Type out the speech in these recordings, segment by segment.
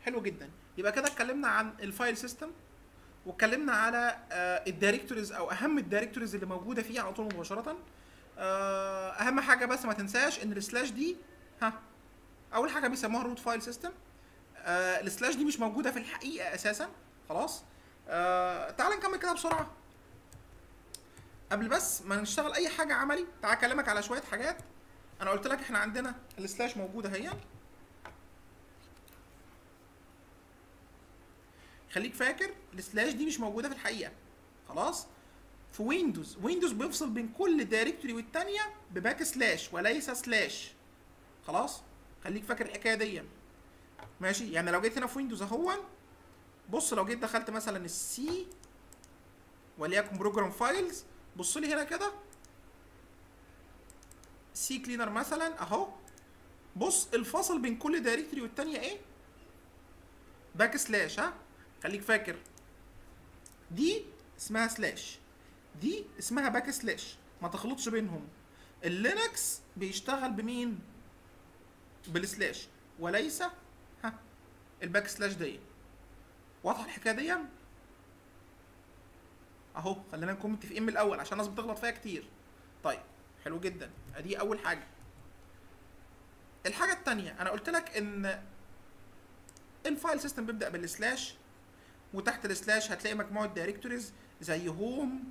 حلو جدا يبقى كده اتكلمنا عن الفايل سيستم واتكلمنا على آه، الدايركتوريز او اهم الدايركتوريز اللي موجوده فيه على طول مباشره آه، اهم حاجه بس ما تنساش ان السلاش دي ها اول حاجه بيسموها روت فايل سيستم السلاش دي مش موجوده في الحقيقه اساسا خلاص آه، تعال نكمل كده بسرعه قبل بس ما نشتغل اي حاجه عملي تعال اكلمك على شويه حاجات انا قلت لك احنا عندنا السلاش موجوده اهي خليك فاكر السلاش دي مش موجوده في الحقيقه خلاص في ويندوز ويندوز بيفصل بين كل دايركتوري والتانية بباك سلاش وليس سلاش خلاص خليك فاكر الحكايه دي ماشي يعني لو جيت هنا في ويندوز اهو بص لو جيت دخلت مثلا السي وليكن بروجرام فايلز بص لي هنا كده سي كلينر مثلا اهو بص الفاصل بين كل دايركتوري والتانية ايه باك سلاش ها خليك فاكر دي اسمها سلاش دي اسمها باك سلاش ما تخلطش بينهم اللينكس بيشتغل بمين بالسلاش وليس ها الباك سلاش دي واضحه الحكايه دي اهو خلينا نكون متفقين من الاول عشان الناس بتغلط فيها كتير طيب حلو جدا ادي اول حاجه الحاجه التانية انا قلت لك ان الفايل سيستم بيبدا بالسلاش وتحت السلاش هتلاقي مجموعه دايركتوريز زي هوم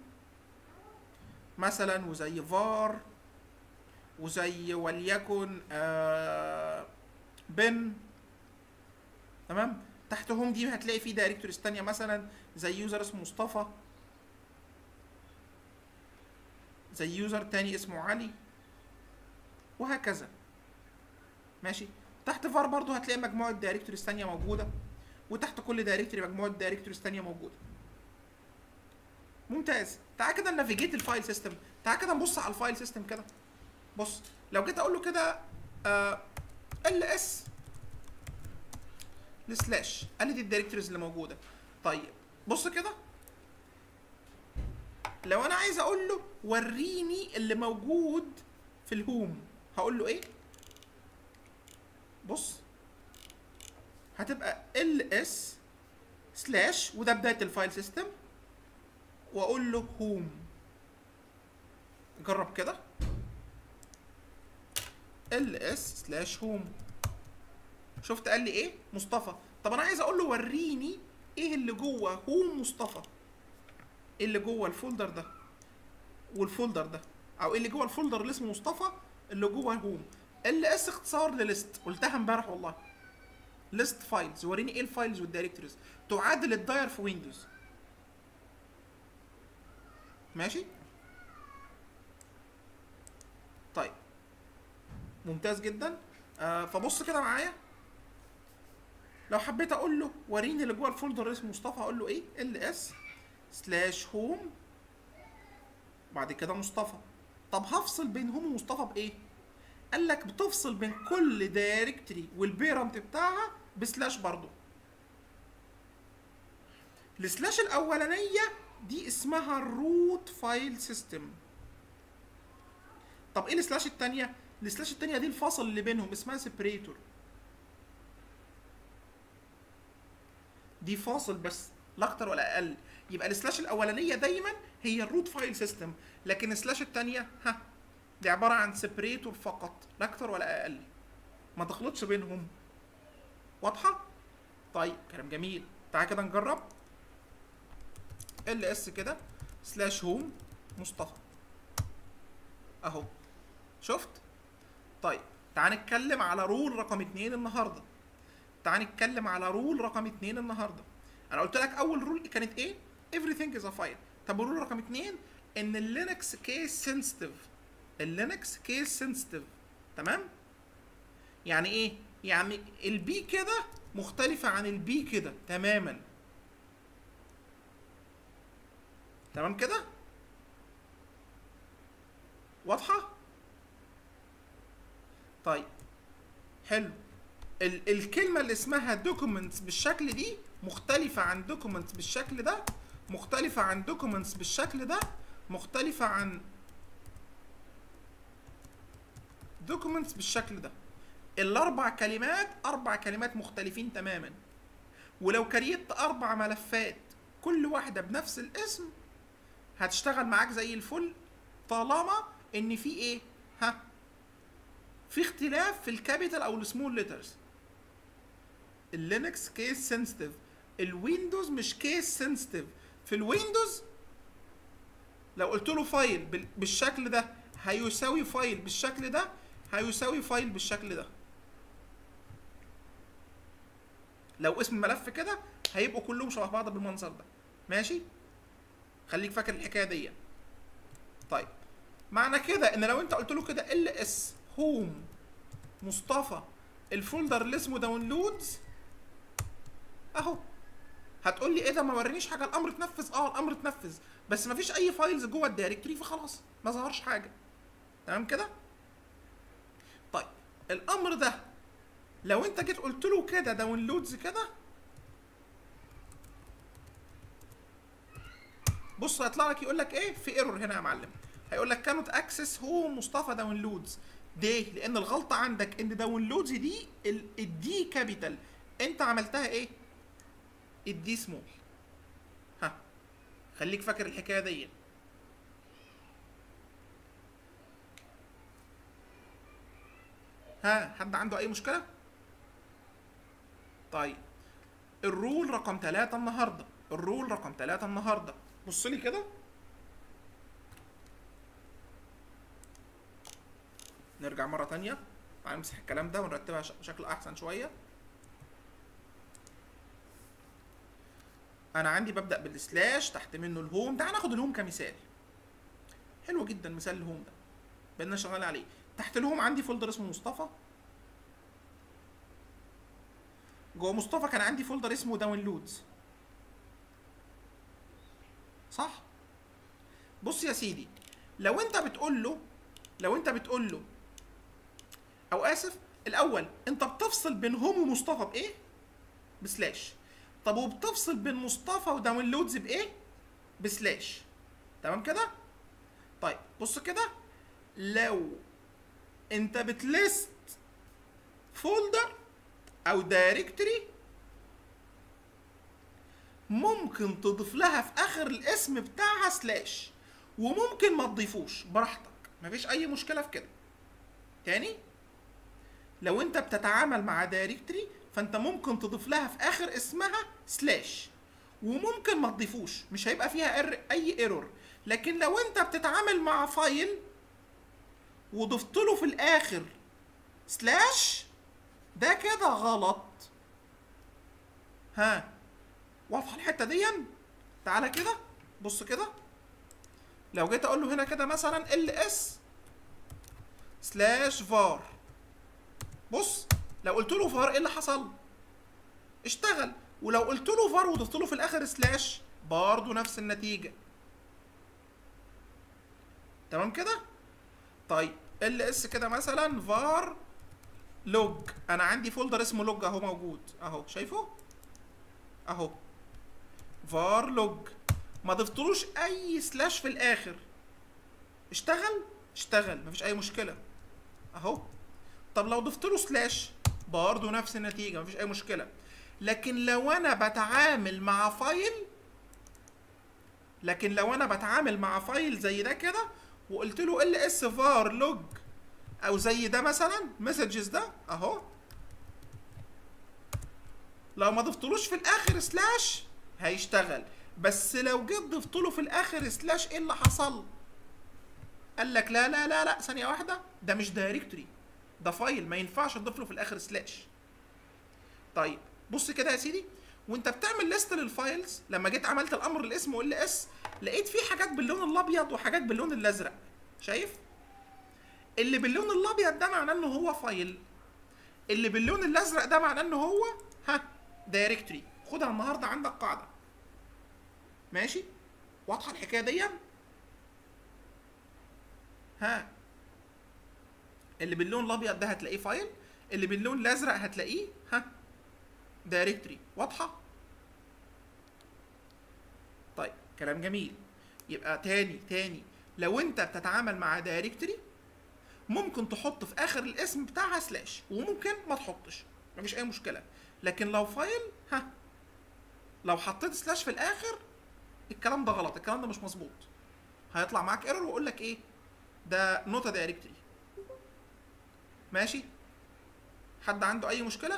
مثلا وزي فار وزي وليكن آه بن تمام تحت هوم دي هتلاقي فيه دايركتوريز تانية مثلا زي يوزر اسمه مصطفى زي يوزر تاني اسمه علي وهكذا ماشي تحت فار برضو هتلاقي مجموعة دايركتوريز تانية موجودة وتحت كل دايركتوري مجموعة دايركتوريز تانية موجودة ممتاز تعال كده نافيجيت الفايل سيستم تعال كده نبص على الفايل سيستم كده بص لو جيت اقول له كده ال اس السلاش قال لي دي الدايركتوريز اللي موجوده طيب بص كده لو انا عايز اقول له وريني اللي موجود في الهوم هقول له ايه بص هتبقى ال اس سلاش وده بدايه الفايل سيستم واقول له هوم جرب كده ال اس سلاش هوم شفت قال لي ايه مصطفى طب انا عايز اقول له وريني ايه اللي جوه هوم مصطفى ايه اللي جوه الفولدر ده والفولدر ده او ايه اللي جوه الفولدر اللي اسمه مصطفى اللي جوه هوم ال اس اختصار لليست قلتها امبارح والله ليست فايلز وريني ايه الفايلز والدايركتوريز تعادل الداير في ويندوز ماشي طيب ممتاز جدا آه فبص كده معايا لو حبيت اقول له وريني اللي جوه الفولدر اسمه مصطفى اقول له ايه ال اس سلاش هوم بعد كده مصطفى طب هفصل بين هوم ومصطفى بايه قال لك بتفصل بين كل دايركتري والبيرنت بتاعها بسلاش برضو السلاش الاولانيه دي اسمها الروت فايل سيستم طب ايه السلاش التانية السلاش التانية دي الفاصل اللي بينهم اسمها سيبريتور دي فاصل بس لا اكتر ولا اقل يبقى السلاش الاولانيه دايما هي الروت فايل سيستم لكن السلاش الثانيه ها دي عباره عن سيبريتور فقط لا اكتر ولا اقل ما تخلطش بينهم واضحه طيب كلام جميل تعالى كده نجرب ال اس كده سلاش هوم مصطفى اهو شفت طيب تعال نتكلم على رول رقم اتنين النهارده تعال نتكلم على رول رقم اتنين النهارده انا قلت لك اول رول كانت ايه everything is a file طب الرول رقم اتنين ان اللينكس كيس سنسيتيف اللينكس كيس سنسيتيف تمام يعني ايه يعني البي كده مختلفة عن البي كده تماما تمام كده واضحة طيب حلو ال الكلمة اللي اسمها documents بالشكل دي مختلفة عن documents بالشكل ده مختلفة عن documents بالشكل ده مختلفة عن documents بالشكل ده الأربع كلمات أربع كلمات مختلفين تماما ولو كريت اربع ملفات كل واحده بنفس الاسم هتشتغل معاك زي الفل طالما ان في ايه ها في اختلاف في الكابيتال او السمول ليترز اللينكس كيس سنسيتيف الويندوز مش كيس سنسيتيف في الويندوز لو قلت له فايل بال- بالشكل ده هيساوي فايل بالشكل ده هيساوي فايل بالشكل ده لو اسم الملف كده هيبقوا كلهم شبه بعض بالمنظر ده ماشي خليك فاكر الحكايه دي طيب معنى كده ان لو انت قلت له كده ال اس هوم مصطفى الفولدر اللي اسمه داونلودز اهو هتقول لي ايه ده ما ورينيش حاجه الامر اتنفذ اه الامر اتنفذ بس ما فيش اي فايلز جوه الدايركتوري فخلاص ما ظهرش حاجه تمام كده طيب الامر ده لو انت جيت قلت له كده داونلودز كده بص هيطلع لك يقول لك ايه في ايرور هنا يا معلم هيقول لك كانت اكسس هو مصطفى داونلودز ليه لان الغلطه عندك ان داونلودز دي ال- الدي كابيتال انت عملتها ايه الدي سمول ها خليك فاكر الحكايه دي ها حد عنده اي مشكله طيب الرول رقم ثلاثة النهارده الرول رقم ثلاثة النهارده بص لي كده نرجع مرة تانية تعال نمسح الكلام ده ونرتبها ش- بشكل أحسن شوية أنا عندي ببدأ بالسلاش تحت منه الهوم تعال ناخد الهوم كمثال حلو جدا مثال الهوم ده بقينا شغال عليه تحت الهوم عندي فولدر اسمه مصطفى جوه مصطفى كان عندي فولدر اسمه داونلودز صح بص يا سيدي لو انت بتقول له لو انت بتقول له او اسف الاول انت بتفصل بين هوم ومصطفى بايه بسلاش طب وبتفصل بين مصطفى وداونلودز بايه بسلاش تمام كده طيب بص كده لو انت بتلست فولدر او دايركتوري ممكن تضيف لها في اخر الاسم بتاعها سلاش وممكن ما تضيفوش براحتك مفيش اي مشكله في كده تاني لو انت بتتعامل مع دايركتوري فانت ممكن تضيف لها في اخر اسمها سلاش وممكن ما تضيفوش مش هيبقى فيها إر... اي ايرور لكن لو انت بتتعامل مع فايل وضفت له في الاخر سلاش ده كده غلط ها واضحه الحته دي تعالى كده بص كده لو جيت اقول له هنا كده مثلا ال اس سلاش فار بص لو قلت له فار ايه اللي حصل اشتغل ولو قلت له فار وضفت له في الاخر سلاش برضه نفس النتيجه تمام كده طيب ال اس كده مثلا فار لوج انا عندي فولدر اسمه لوج اهو موجود اهو شايفه اهو فار لوج ما ضفتلوش اي سلاش في الاخر اشتغل اشتغل مفيش اي مشكله اهو طب لو ضفت له سلاش برضه نفس النتيجه مفيش اي مشكله لكن لو انا بتعامل مع فايل لكن لو انا بتعامل مع فايل زي ده كده وقلت له ال اس فار لوج او زي ده مثلا مسجز ده اهو لو ما ضفتلوش في الاخر سلاش هيشتغل بس لو جيت ضفت له في الاخر سلاش ايه اللي حصل قال لك لا لا لا لا ثانيه واحده ده مش دايركتوري ده فايل ما ينفعش تضيف له في الاخر سلاش طيب بص كده يا سيدي وانت بتعمل ليست للفايلز لما جيت عملت الامر اللي اسمه ال اس لقيت فيه حاجات باللون الابيض وحاجات باللون الازرق شايف اللي باللون الابيض ده معناه انه هو فايل اللي باللون الازرق ده معناه انه هو ها دايركتوري خدها النهارده عندك قاعده ماشي واضحه الحكايه دي ها اللي باللون الابيض ده هتلاقيه فايل اللي باللون الازرق هتلاقيه ها دايركتوري واضحه طيب كلام جميل يبقى تاني تاني لو انت بتتعامل مع دايركتوري ممكن تحط في اخر الاسم بتاعها سلاش وممكن ما تحطش مفيش اي مشكله لكن لو فايل ها لو حطيت سلاش في الاخر الكلام ده غلط الكلام ده مش مظبوط هيطلع معاك ايرور ويقول لك ايه ده نوت دايركتري ماشي حد عنده اي مشكله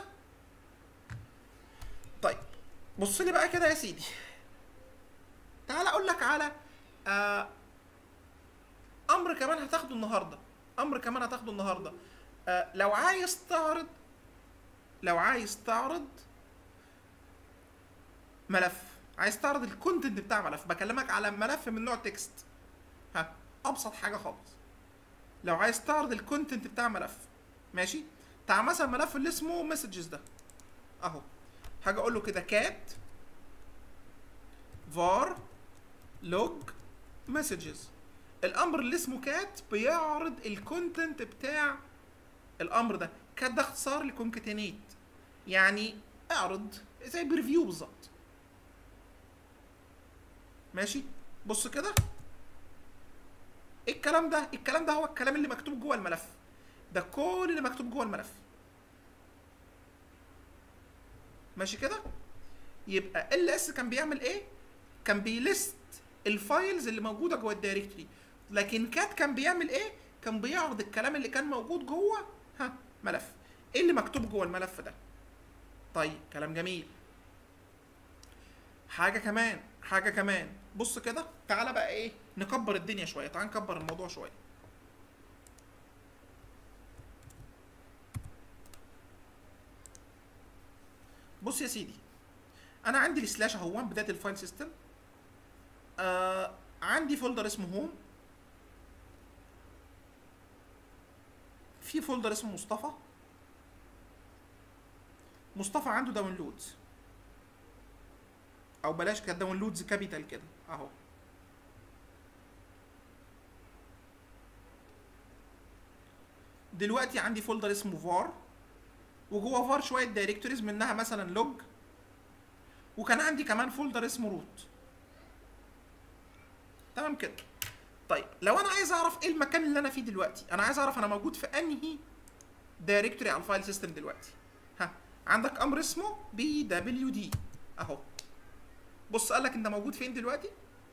طيب بص لي بقى كده يا سيدي تعال اقول لك على آه امر كمان هتاخده النهارده امر كمان هتاخده النهارده آه لو عايز تعرض لو عايز تعرض ملف عايز تعرض الكونتنت بتاع ملف بكلمك على ملف من نوع تكست ها ابسط حاجه خالص لو عايز تعرض الكونتنت بتاع ملف ماشي تعال مثلا ملف اللي اسمه مسجز ده اهو حاجه اقول له كده كات var log messages الامر اللي اسمه كات بيعرض الكونتنت بتاع الامر ده كات ده اختصار لكونكاتينيت يعني اعرض زي بريفيو بالظبط ماشي بص كده الكلام ده الكلام ده هو الكلام اللي مكتوب جوه الملف ده كل اللي مكتوب جوه الملف ماشي كده يبقى ال اس كان بيعمل ايه كان بيلست الفايلز اللي موجوده جوه الدايركتوري لكن كات كان بيعمل ايه كان بيعرض الكلام اللي كان موجود جوه ها ملف ايه اللي مكتوب جوه الملف ده طيب كلام جميل حاجه كمان حاجه كمان بص كده تعالى بقى ايه نكبر الدنيا شويه تعال نكبر الموضوع شويه بص يا سيدي انا عندي السلاش اهو بدايه الفايل سيستم آه عندي فولدر اسمه هوم في فولدر اسمه مصطفى مصطفى عنده داونلودز او بلاش كده داونلودز كابيتال كده اهو دلوقتي عندي فولدر اسمه فار وجوه فار شويه دايركتوريز منها مثلا لوج وكان عندي كمان فولدر اسمه روت تمام كده طيب لو انا عايز اعرف ايه المكان اللي انا فيه دلوقتي انا عايز اعرف انا موجود في انهي دايركتوري على الفايل سيستم دلوقتي ها عندك امر اسمه بي دبليو دي اهو بص قال لك انت موجود فين دلوقتي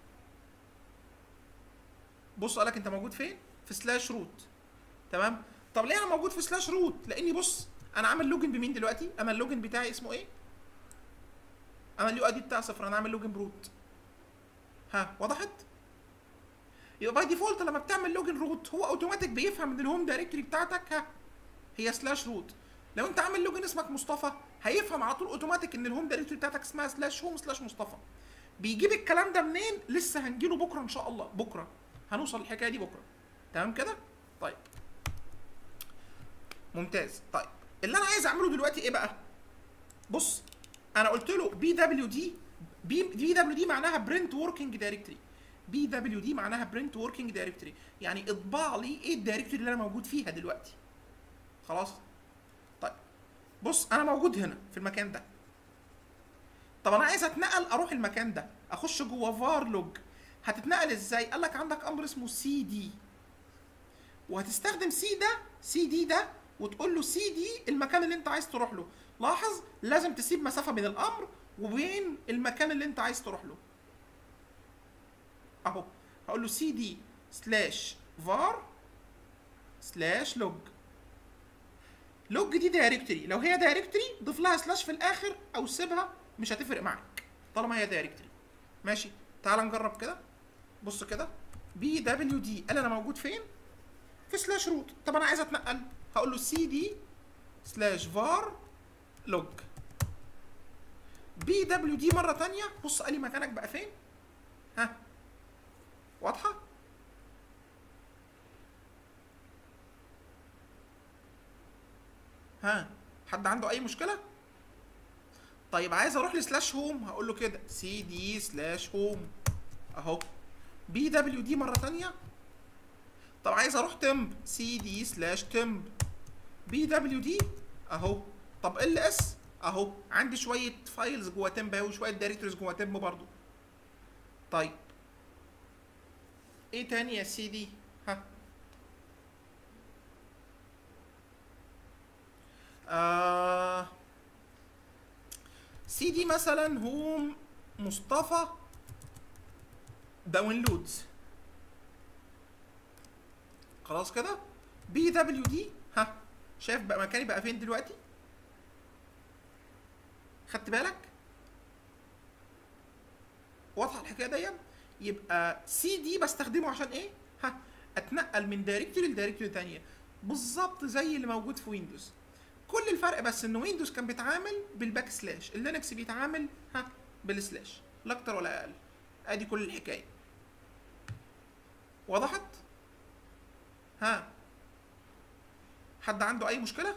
بص قال لك انت موجود فين في سلاش روت تمام طب ليه انا موجود في سلاش روت لاني بص انا عامل لوجن بمين دلوقتي انا اللوجن بتاعي اسمه ايه انا اليو اي دي بتاع صفر انا عامل لوجن بروت ها وضحت يبقى باي ديفولت لما بتعمل لوجن روت هو اوتوماتيك بيفهم ان الهوم دايركتوري بتاعتك ها هي سلاش روت لو انت عامل لوجن اسمك مصطفى هيفهم على طول اوتوماتيك ان الهوم دايركتوري بتاعتك اسمها سلاش هوم سلاش مصطفى بيجيب الكلام ده منين لسه هنجيله بكره ان شاء الله بكره هنوصل للحكايه دي بكره تمام كده طيب ممتاز طيب اللي انا عايز اعمله دلوقتي ايه بقى بص انا قلت له بي دبليو دي بي بي دبليو دي معناها برنت وركينج دايركتوري بي دبليو دي معناها برنت وركينج دايركتوري يعني اطبع لي ايه الدايركتوري اللي انا موجود فيها دلوقتي خلاص طيب بص انا موجود هنا في المكان ده طب انا عايز اتنقل اروح المكان ده اخش جوه فار لوج هتتنقل ازاي قال لك عندك امر اسمه سي دي وهتستخدم سي ده سي دي ده وتقول له سي دي المكان اللي انت عايز تروح له لاحظ لازم تسيب مسافه بين الامر وبين المكان اللي انت عايز تروح له اهو هقول له سي دي سلاش فار سلاش لوج لوج دي دايركتوري لو هي دايركتوري ضيف لها سلاش في الاخر او سيبها مش هتفرق معاك طالما هي دايركتوري ماشي تعال نجرب كده بص كده بي دبليو دي قال انا موجود فين في سلاش روت طب انا عايز اتنقل هقول له سي دي سلاش فار لوج بي دبليو دي مره تانية بص قال لي مكانك بقى فين ها واضحه ها حد عنده اي مشكله طيب عايز اروح لسلاش هوم هقول له كده سي دي سلاش هوم اهو بي دبليو دي مره تانية طب عايز اروح تمب سي دي سلاش تمب بي دبليو دي اهو طب ال اس اهو عندي شويه فايلز جوه تمب اهو وشويه دايركتوريز جوه تمب برضو طيب ايه تاني يا سيدي ها آه سي دي مثلا هوم مصطفى داونلودز خلاص كده بي دبليو دي ها شايف بقى مكاني بقى فين دلوقتي خدت بالك واضحه الحكايه دي يبقى سي دي بستخدمه عشان ايه ها اتنقل من دايركتوري لدايركتوري تانية بالظبط زي اللي موجود في ويندوز كل الفرق بس ان ويندوز كان بيتعامل بالباك سلاش اللينكس بيتعامل ها بالسلاش لا اكتر ولا اقل ادي كل الحكايه وضحت ها حد عنده اي مشكله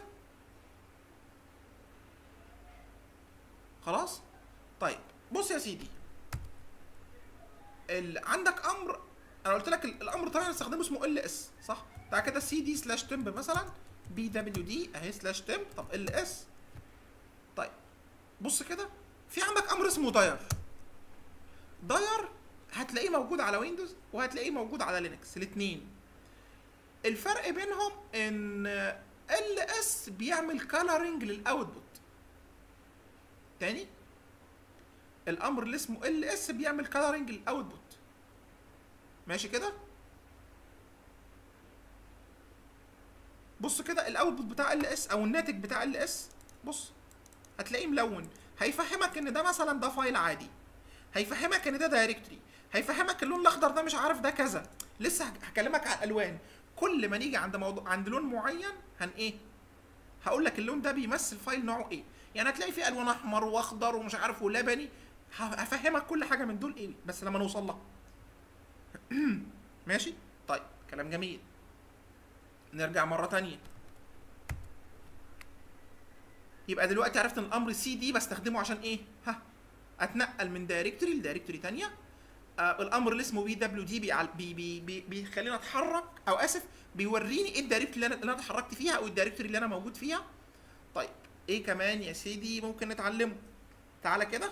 خلاص طيب بص يا سيدي ال... عندك امر انا قلت لك ال- الامر طبعا استخدمه اسمه ال اس صح تعال كده سي دي سلاش تمب مثلا بي دبليو دي اهي سلاش تمب طب ال اس طيب بص كده في عندك امر اسمه داير داير هتلاقيه موجود على ويندوز وهتلاقيه موجود على لينكس الاثنين الفرق بينهم ان ال اس بيعمل كالرنج للاوتبوت تاني الامر اللي اسمه ال اس بيعمل كالرنج للاوتبوت ماشي كده بص كده الاوتبوت بتاع ال اس او الناتج بتاع ال اس بص هتلاقيه ملون هيفهمك ان ده مثلا ده فايل عادي هيفهمك ان ده دايركتوري هيفهمك اللون الاخضر ده مش عارف ده كذا لسه هك- هكلمك على الالوان كل ما نيجي عند موضوع عند لون معين هن ايه هقول لك اللون ده بيمثل فايل نوعه ايه يعني هتلاقي فيه الوان احمر واخضر ومش عارف ولبني ه- هفهمك كل حاجه من دول ايه بس لما نوصل لها ماشي طيب كلام جميل نرجع مرة تانية يبقى دلوقتي عرفت ان الامر سي دي بستخدمه عشان ايه؟ ها اتنقل من دايركتوري لدايركتوري تانية آه الامر اللي اسمه بي دبليو دي بيعل- بي بي بي بيخليني اتحرك او اسف بيوريني ايه الدايركتوري اللي انا اللي انا اتحركت فيها او الدايركتوري اللي انا موجود فيها طيب ايه كمان يا سيدي ممكن نتعلمه تعالى كده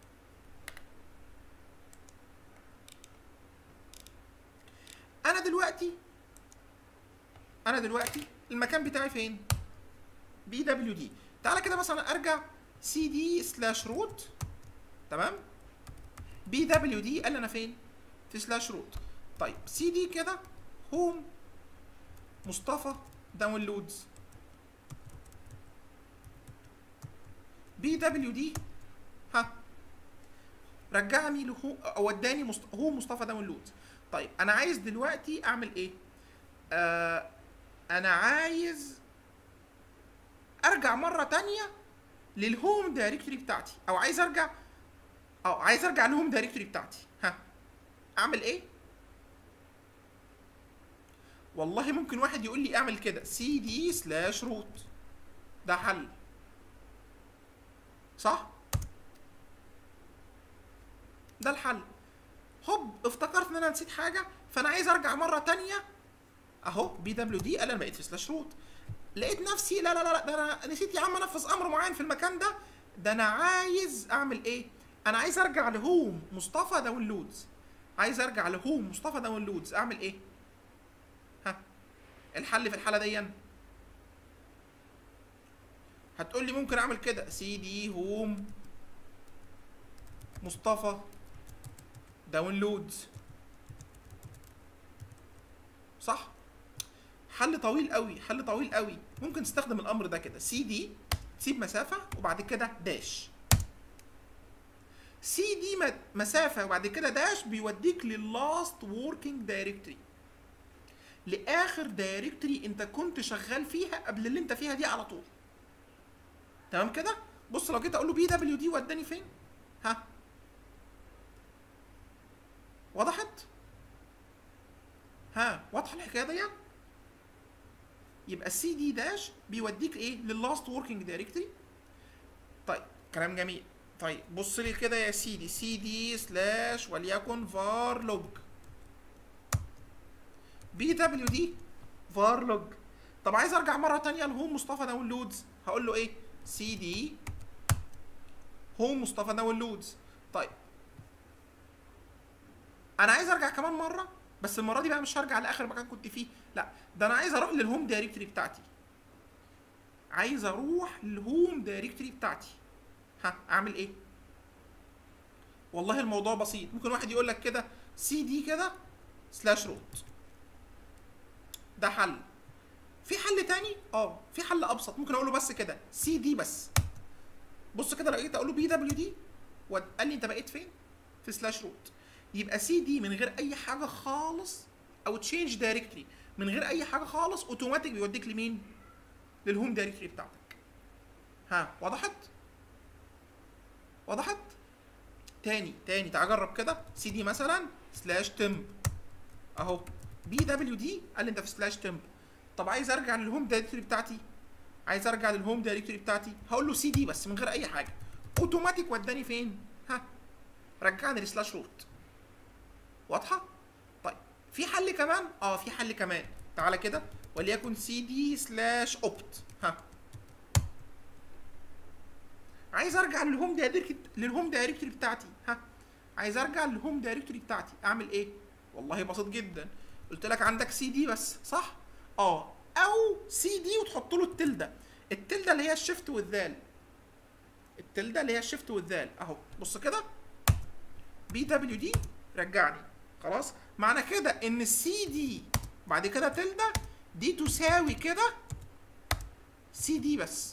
انا دلوقتي انا دلوقتي المكان بتاعي فين بي دبليو دي تعالى كده مثلا ارجع سي دي سلاش روت تمام بي دبليو دي قال لي انا فين في سلاش روت طيب سي دي كده هوم مصطفى داونلودز بي دبليو دي ها رجعني لهو او وداني مست... هو مصطفى داونلودز طيب انا عايز دلوقتي اعمل ايه آه انا عايز ارجع مره تانية للهوم دايركتوري بتاعتي او عايز ارجع او عايز ارجع للهوم دايركتوري بتاعتي ها اعمل ايه والله ممكن واحد يقول لي اعمل كده سي دي سلاش روت ده حل صح ده الحل هوب افتكرت ان انا نسيت حاجه فانا عايز ارجع مره تانية اهو بي دبليو دي قال انا بقيت في سلاش روت لقيت نفسي لا لا لا لا ده انا نسيت يا عم انفذ امر معين في المكان ده ده انا عايز اعمل ايه انا عايز ارجع لهوم مصطفى داونلودز عايز ارجع لهوم مصطفى داونلودز اعمل ايه ها الحل في الحاله دي هتقول لي ممكن اعمل كده سي دي هوم مصطفى داونلودز صح حل طويل قوي حل طويل قوي ممكن تستخدم الامر ده كده سي دي تسيب مسافه وبعد كده داش سي دي مسافه وبعد كده داش بيوديك للاست وركينج دايركتوري لاخر دايركتوري انت كنت شغال فيها قبل اللي انت فيها دي على طول تمام كده بص لو جيت اقول له بي دبليو دي وداني فين ها وضحت ها واضحه الحكايه دي يبقى السي دي داش بيوديك ايه لللاست وركينج دايركتوري طيب كلام جميل طيب بص لي كده يا سيدي سي دي سلاش وليكن فار لوج بي دبليو دي فار لوج طب عايز ارجع مره تانية لهوم مصطفى داونلودز هقول له ايه سي دي هوم مصطفى داونلودز طيب انا عايز ارجع كمان مره بس المره دي بقى مش هرجع لاخر مكان كنت فيه لا ده انا عايز اروح للهوم دايركتوري بتاعتي عايز اروح للهوم دايركتوري بتاعتي ها اعمل ايه والله الموضوع بسيط ممكن واحد يقول لك كده سي دي كده سلاش روت ده حل في حل تاني اه في حل ابسط ممكن اقول له بس كده سي دي بس بص كده لقيت اقول له بي دبليو دي وقال لي انت بقيت فين في سلاش روت يبقى سي دي من غير اي حاجه خالص او تشينج دايركتري من غير اي حاجه خالص اوتوماتيك بيوديك لمين للهوم دايركتري بتاعتك ها وضحت وضحت تاني تاني تعال جرب كده سي دي مثلا سلاش تمب اهو بي دبليو دي قال لي انت في سلاش تمب طب عايز ارجع للهوم دايركتوري بتاعتي عايز ارجع للهوم دايركتوري بتاعتي هقول له سي دي بس من غير اي حاجه اوتوماتيك وداني فين ها رجعني لسلاش روت واضحه طيب في حل كمان اه في حل كمان تعالى كده وليكن سي دي سلاش اوبت ها عايز ارجع للهوم دايركتوري للهوم دايركتوري بتاعتي ها عايز ارجع للهوم دايركتوري بتاعتي اعمل ايه والله بسيط جدا قلت لك عندك سي دي بس صح اه او سي دي وتحط له التلده التلده اللي هي الشيفت والذال التلده اللي هي الشيفت والذال اهو بص كده بي دبليو دي رجعني خلاص معنى كده ان السي دي بعد كده تلده دي تساوي كده سي دي بس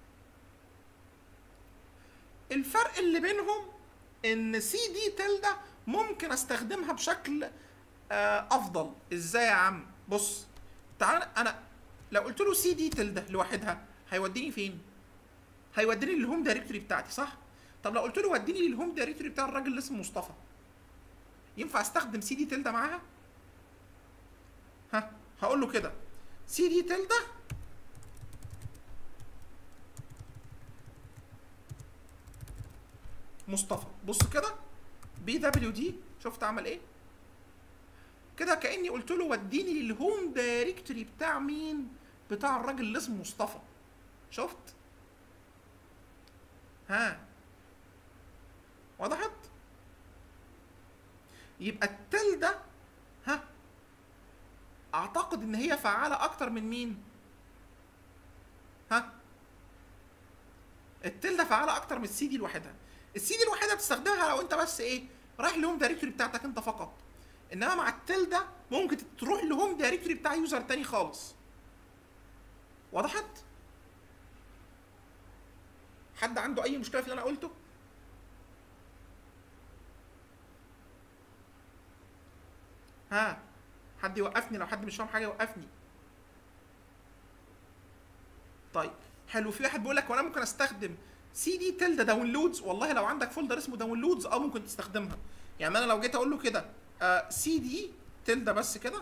الفرق اللي بينهم ان سي دي تلده ممكن استخدمها بشكل آه افضل ازاي يا عم بص تعال انا لو قلت له سي دي تلده لوحدها هيوديني فين هيوديني للهوم دايركتوري بتاعتي صح طب لو قلت له وديني للهوم دايركتوري بتاع الراجل اللي اسمه مصطفى ينفع استخدم سي دي تلده معاها ها هقول له كده سي دي تلده مصطفى بص كده بي دبليو دي شفت عمل ايه كده كاني قلت له وديني للهوم دايركتوري بتاع مين بتاع الراجل اللي اسمه مصطفى شفت ها وضحت يبقى التل ده ها اعتقد ان هي فعاله اكتر من مين ها التل ده فعاله اكتر من السي دي لوحدها السي دي لوحدها بتستخدمها لو انت بس ايه رايح لهوم دايركتوري بتاعتك انت فقط انما مع التل ده ممكن تروح لهوم دايركتوري بتاع يوزر تاني خالص وضحت حد عنده اي مشكله في اللي انا قلته ها حد يوقفني لو حد مش فاهم حاجه يوقفني طيب حلو في واحد بيقول لك وانا ممكن استخدم سي دي تلدا داونلودز والله لو عندك فولدر اسمه داونلودز اه ممكن تستخدمها يعني انا لو جيت اقول له كده آه سي دي تلدا بس كده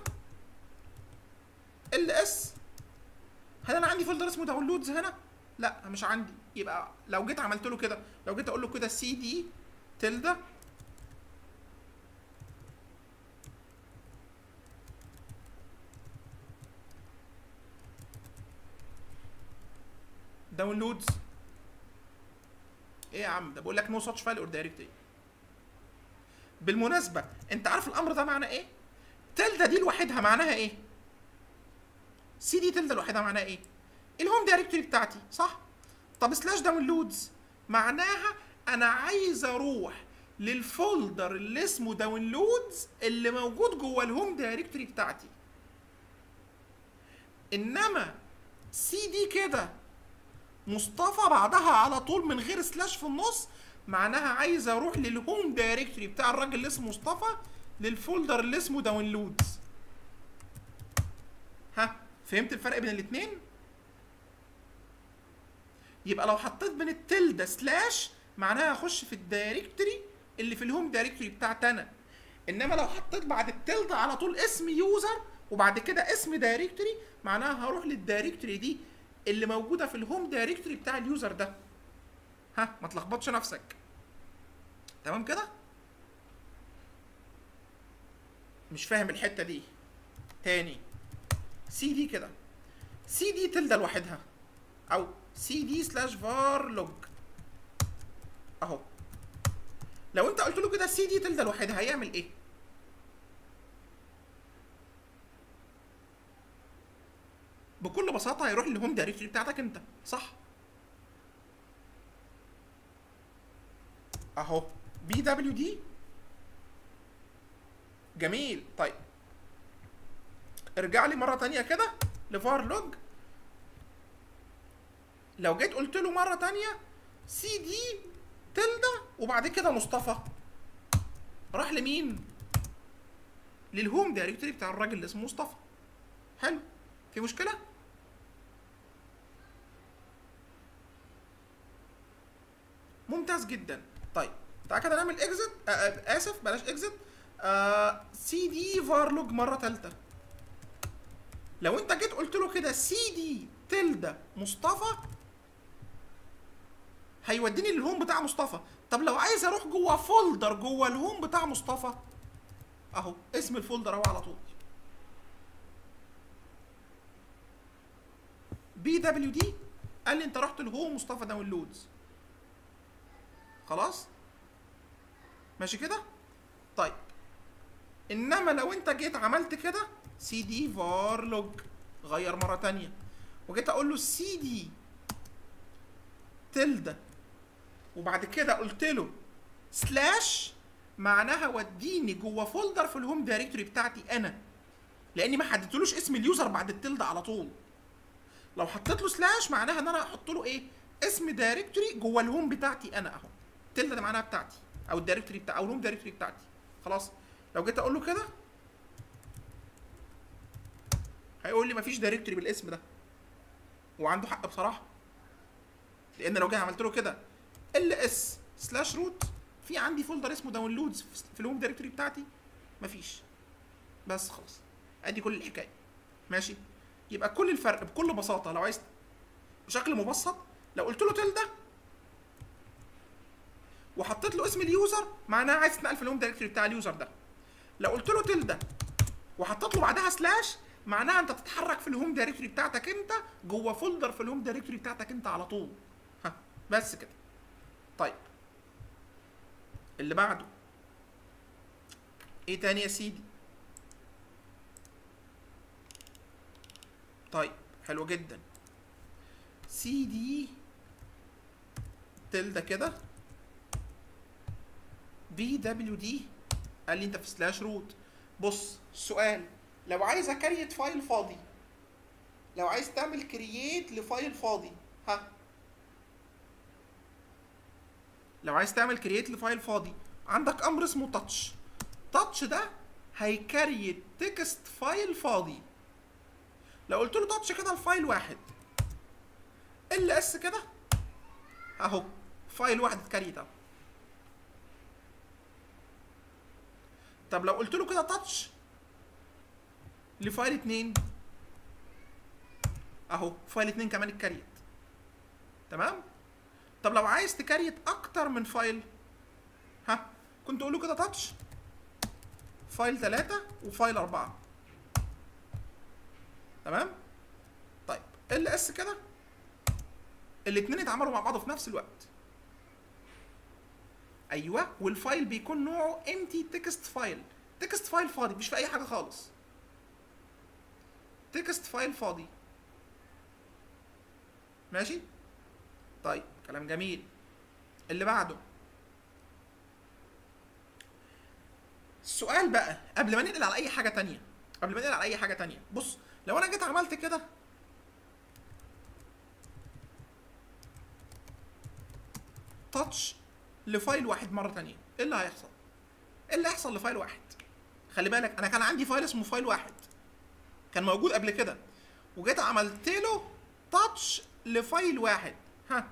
ال اس هل انا عندي فولدر اسمه داونلودز هنا لا مش عندي يبقى لو جيت عملت له كده لو جيت اقول له كده سي دي تلدا داونلودز ايه يا عم ده بقول لك نو ساتش فايل اور دايركتري بالمناسبه انت عارف الامر ده معناه ايه تلدا دي لوحدها معناها ايه سي دي تلدا لوحدها معناها ايه الهوم دايركتوري بتاعتي صح طب سلاش داونلودز معناها انا عايز اروح للفولدر اللي اسمه داونلودز اللي موجود جوه الهوم دايركتوري بتاعتي انما سي دي كده مصطفى بعدها على طول من غير سلاش في النص معناها عايز اروح للهوم دايركتوري بتاع الراجل اللي اسمه مصطفى للفولدر اللي اسمه داونلودز ها فهمت الفرق بين الاثنين يبقى لو حطيت بين التلدة سلاش معناها هخش في الدايركتوري اللي في الهوم دايركتوري بتاعتي انا انما لو حطيت بعد التلدة على طول اسم يوزر وبعد كده اسم دايركتوري معناها هروح للدايركتوري دي اللي موجوده في الهوم دايركتوري بتاع اليوزر ده ها ما تلخبطش نفسك تمام كده مش فاهم الحته دي تاني سي دي كده سي دي تلده لوحدها او سي دي سلاش فار لوج اهو لو انت قلت له كده سي دي تلده لوحدها هيعمل ايه بكل بساطه هيروح للهوم دايركتوري بتاعتك انت صح اهو بي دبليو دي جميل طيب ارجع لي مره تانية كده لفار لوج لو جيت قلت له مره تانية سي دي تلده وبعد كده مصطفى راح لمين للهوم دايركتوري بتاع الراجل اللي اسمه مصطفى حلو في مشكله ممتاز جدا طيب تعالى كده نعمل اكزت اسف بلاش اكزت سي دي فارلوج مره ثالثه لو انت جيت قلت له كده سي دي تلده مصطفى هيوديني للهوم بتاع مصطفى طب لو عايز اروح جوه فولدر جوه الهوم بتاع مصطفى اهو اسم الفولدر اهو على طول بي دبليو دي قال لي انت رحت الهوم مصطفى داونلودز خلاص ماشي كده طيب انما لو انت جيت عملت كده سي دي فار لوج غير مره تانية وجيت اقول له سي دي تلده وبعد كده قلت له سلاش معناها وديني جوه فولدر في الهوم دايركتوري بتاعتي انا لاني ما حددتلوش اسم اليوزر بعد التلده على طول لو حطيت له سلاش معناها ان انا احط له ايه اسم دايركتوري جوه الهوم بتاعتي انا اهو التلده ده معناها بتاعتي او الدايركتوري بتاع او الهوم دايركتوري بتاعتي خلاص لو جيت اقول له كده هيقول لي مفيش دايركتوري بالاسم ده وعنده حق بصراحه لان لو جيت عملت له كده ال اس سلاش روت في عندي فولدر اسمه داونلودز في الهوم دايركتوري بتاعتي مفيش بس خلاص ادي كل الحكايه ماشي يبقى كل الفرق بكل بساطه لو عايز بشكل مبسط لو قلت له تلده وحطيت له اسم اليوزر معناها عايز تنقل في الهوم دايركتوري بتاع اليوزر ده لو قلت له تلده وحطيت له بعدها سلاش معناها انت تتحرك في الهوم دايركتوري بتاعتك انت جوه فولدر في الهوم دايركتوري بتاعتك انت على طول ها بس كده طيب اللي بعده ايه تاني يا سيدي طيب حلو جدا سي دي تلده كده بي دبليو دي قال لي انت في سلاش روت بص سؤال لو عايز اكريت فايل فاضي لو عايز تعمل كرييت لفايل فاضي ها لو عايز تعمل كرييت لفايل فاضي عندك امر اسمه تاتش تاتش ده هيكريت تكست فايل فاضي لو قلت له تاتش كده الفايل واحد ال اس كده اهو فايل واحد اتكريت اهو طب لو قلت له كده تاتش لفايل اتنين اهو فايل اتنين كمان اتكريت تمام طب لو عايز تكريت اكتر من فايل ها كنت اقول له كده تاتش فايل ثلاثة وفايل أربعة تمام طيب ال اس كده الاتنين اتعملوا مع بعض في نفس الوقت ايوه والفايل بيكون نوعه امتي تكست فايل تكست فايل فاضي مش في اي حاجه خالص تكست فايل فاضي ماشي طيب كلام جميل اللي بعده السؤال بقى قبل ما ننقل على اي حاجه تانية قبل ما ننقل على اي حاجه تانية بص لو انا جيت عملت كده تاتش لفايل واحد مره تانية ايه اللي هيحصل ايه اللي هيحصل لفايل واحد خلي بالك انا كان عندي فايل اسمه فايل واحد كان موجود قبل كده وجيت عملت له تاتش لفايل واحد ها